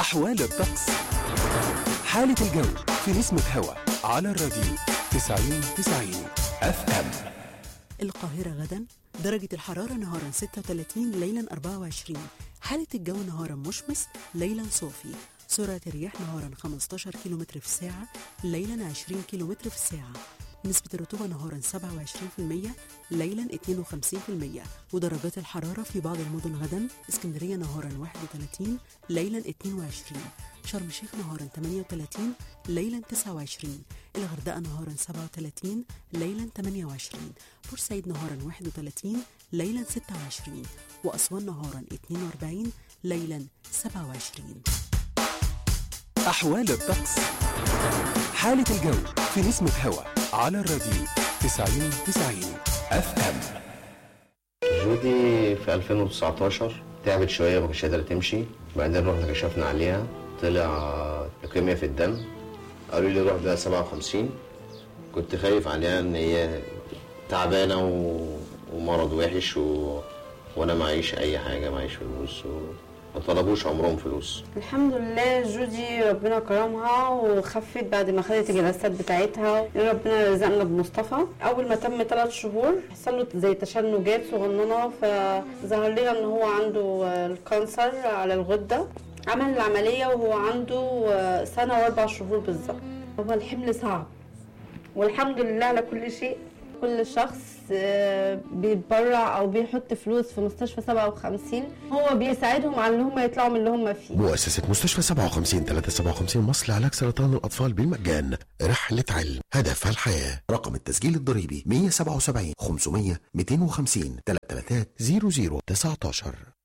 أحوال الطقس حالة الجو في نسمة هوا على الراديو 90 90 اف ام القاهرة غدا درجة الحرارة نهارا 36 ليلا 24 حالة الجو نهارا مشمس ليلا صافي سرعة الرياح نهارا 15 كم في الساعة ليلا 20 كم في الساعة نسبة الرطوبة نهارا 27% ليلا 52% ودرجات الحرارة في بعض المدن غدا اسكندرية نهارا 31 ليلا 22 شرم الشيخ نهارا 38 ليلا 29 الغردقة نهارا 37 ليلا 28 بورسعيد نهارا 31 ليلا 26 وأسوان نهارا 42 ليلا 27 أحوال الطقس حالة الجو في نسمة هوا على الراديو 90 90 اف ام جودي في 2019 تعبت شوية ما كانتش قادرة تمشي بعدين رحنا كشفنا عليها طلع لوكيميا في الدم قالوا لي روح بقى 57 كنت خايف عليها ان هي تعبانة و... ومرض وحش و... وانا معيش اي حاجة معيش فلوس و... ما طلبوش عمرهم فلوس الحمد لله جودي ربنا كرمها وخفت بعد ما خدت الجلسات بتاعتها ربنا رزقنا بمصطفى اول ما تم ثلاث شهور حصل له زي تشنجات صغننه فظهر لنا ان هو عنده الكانسر على الغده عمل العمليه وهو عنده سنه واربع شهور بالظبط هو الحمل صعب والحمد لله على كل شيء كل شخص آه، بيتبرع او بيحط فلوس في مستشفى 57 هو بيساعدهم على ان هم يطلعوا من اللي هم فيه مؤسسة مستشفى 57 357 مصر لعلاج سرطان الأطفال بالمجان رحلة علم هدفها الحياة رقم التسجيل الضريبي 177 500 250 333 00 19